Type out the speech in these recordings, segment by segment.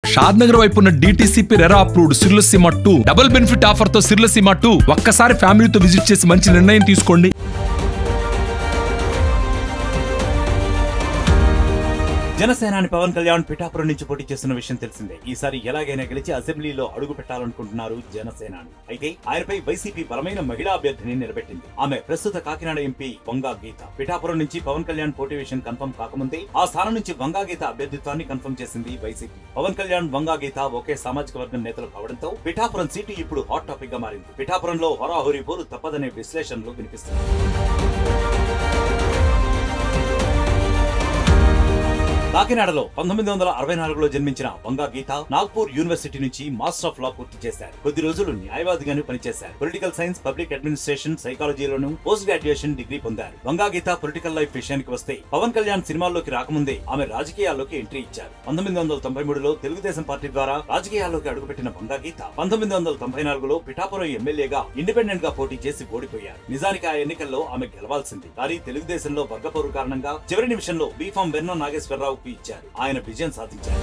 షాద్ నగర్ వైపు ఉన్న DTCP RERA approved సిర్లసీమ టూ డబుల్ బెనిఫిట్ ఆఫర్ తో సిర్లసీమ టూ ఒక్కసారి ఫ్యామిలీతో విజిట్ చేసి మంచి నిర్ణయం తీసుకోండి జనసేనాని పవన్ కళ్యాణ్ పిఠాపురం నుంచి పోటీ చేస్తున్న విషయం తెలిసిందే ఈసారి ఎలాగైనా గెలిచి అసెంబ్లీలో అడుగు పెట్టాలనుకుంటున్నారు జనసేనాని అయితే ఆయనపై వైసీపీ బలమైన మహిళా అభ్యర్థిని నిలబెట్టింది ఆమె ప్రస్తుత కాకినాడ ఎంపీ వంగా గీత పిఠాపురం నుంచి పవన్ కళ్యాణ్ పోటీ విషయం కన్ఫర్మ్ కాకముందే ఆ స్థానం నుంచి వంగా గీత అభ్యర్థిత్వాన్ని కన్ఫర్మ్ చేసింది వైసీపీ పవన్ కళ్యాణ్ వంగా గీత ఒకే సామాజిక వర్గం నేతలు కావడంతో పిఠాపురం సీటు ఇప్పుడు హాట్ టాపిక్ గా మారింది పిఠాపురంలో హోరాహోరీ పోరు తప్పదనే విశ్లేషణలు వినిపిస్తున్నాయి కాకినాడలో పంతొమ్మిది వందల అరవై నాలుగులో జన్మించిన వంగా గీత నాగ్పూర్ యూనివర్సిటీ నుంచి మాస్టర్ ఆఫ్ లా పూర్తి చేశారు కొద్ది రోజులు న్యాయవాదిగాను పనిచేశారు పొలిటికల్ సైన్స్ పబ్లిక్ అడ్మినిస్ట్రేషన్ సైకాలజీలోను పోస్ట్ గ్రాడ్యుయేషన్ డిగ్రీ పొందారు వంగా గీత పొలిటికల్ లైఫ్ విషయానికి వస్తే పవన్ కళ్యాణ్ సినిమాల్లోకి రాకముందే ఆమె రాజకీయాల్లోకి ఎంట్రీ ఇచ్చారు పంతొమ్మిది వందల తొంభై మూడులో తెలుగుదేశం పార్టీ ద్వారా రాజకీయాల్లోకి అడుగుపెట్టిన వంగా గీత పంతొమ్మిది వందల తొంభై నాలుగులో పిఠాపురం ఎమ్మెల్యేగా ఇండిపెండెంట్ గా పోటీ చేసి ఓడిపోయారు నిజానికి ఆ ఎన్నికల్లో ఆమె గెలవాల్సింది కానీ తెలుగుదేశంలో వర్గపోరు కారణంగా చివరి నిమిషంలో బీఫామ్ వెన్నో నాగేశ్వరరావుకు ఇచ్చారు ఆయన విజయం సాధించారు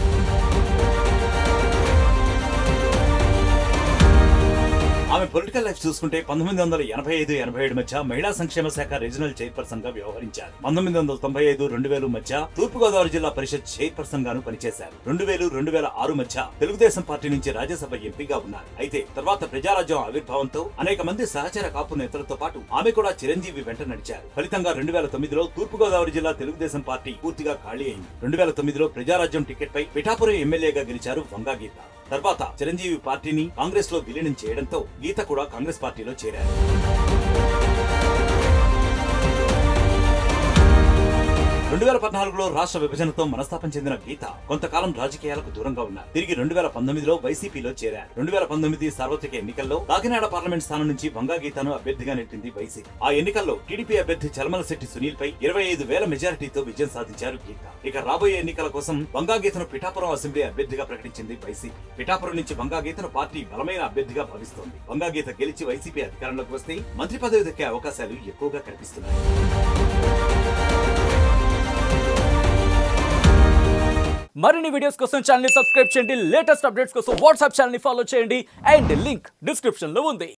ఆమె పొలిటికల్ లైఫ్ చూసుకుంటే పంతొమ్మిది వందల ఎనభై ఐదు ఎనభై ఏడు మధ్య మహిళా సంక్షేమ శాఖ రీజనల్ చైర్పర్సన్ గా వ్యవహరించారు పంతొమ్మిది వందల తొంభై ఐదు రెండు వేలు మధ్య తూర్పుగోదావరి జిల్లా పరిషత్ చైర్పర్సన్ గాను పనిచేశారు రెండు వేలు రెండు వేల ఆరు మధ్య తెలుగుదేశం పార్టీ నుంచి రాజ్యసభ ఎంపీగా ఉన్నారు అయితే తర్వాత ప్రజారాజ్యం ఆవిర్భావంతో అనేక మంది సహచర కాపు నేతలతో పాటు ఆమె కూడా చిరంజీవి వెంట నడిచారు ఫలితంగా రెండు వేల తొమ్మిదిలో తూర్పుగోదావరి జిల్లా తెలుగుదేశం పార్టీ పూర్తిగా ఖాళీ అయింది రెండు వేల తొమ్మిదిలో ప్రజారాజ్యం టికెట్ పై పిఠాపురం ఎమ్మెల్యేగా గెలిచారు వంగా గీత తర్వాత చిరంజీవి పార్టీని కాంగ్రెస్ లో విలీనం చేయడంతో గీత కూడా కాంగ్రెస్ పార్టీలో చేరారు రెండు వేల పద్నాలుగులో రాష్ట్ర విభజనతో మనస్తాపం చెందిన గీత కొంతకాలం రాజకీయాలకు దూరంగా ఉన్నారు తిరిగి రెండు వేల పంతొమ్మిదిలో వైసీపీలో చేరారు రెండు వేల పంతొమ్మిది సార్వత్రిక ఎన్నికల్లో కాకినాడ పార్లమెంట్ స్థానం నుంచి వంగా గీతను అభ్యర్థిగా నెట్టింది వైసీపీ ఆ ఎన్నికల్లో టీడీపీ అభ్యర్థి చలమల శెట్టి సునీల్ పై ఇరవై ఐదు వేల మెజారిటీతో విజయం సాధించారు గీత ఇక రాబోయే ఎన్నికల కోసం వంగా గీతను పిఠాపురం అసెంబ్లీ అభ్యర్థిగా ప్రకటించింది వైసీపీ పిఠాపురం నుంచి వంగా గీతను పార్టీ బలమైన అభ్యర్థిగా భావిస్తోంది వంగా గీత గెలిచి వైసీపీ అధికారంలోకి వస్తే మంత్రి పదవి దక్కే అవకాశాలు ఎక్కువగా కనిపిస్తున్నాయి మరిన్ని వీడియోస్ కోసం ఛానల్ సబ్స్క్రైబ్ చేయండి లేటెస్ట్ అప్డేట్స్ కోసం వాట్సాప్ ఛానల్ ఫాలో చేయండి అండ్ లింక్ డిస్క్రిప్షన్ లో ఉంది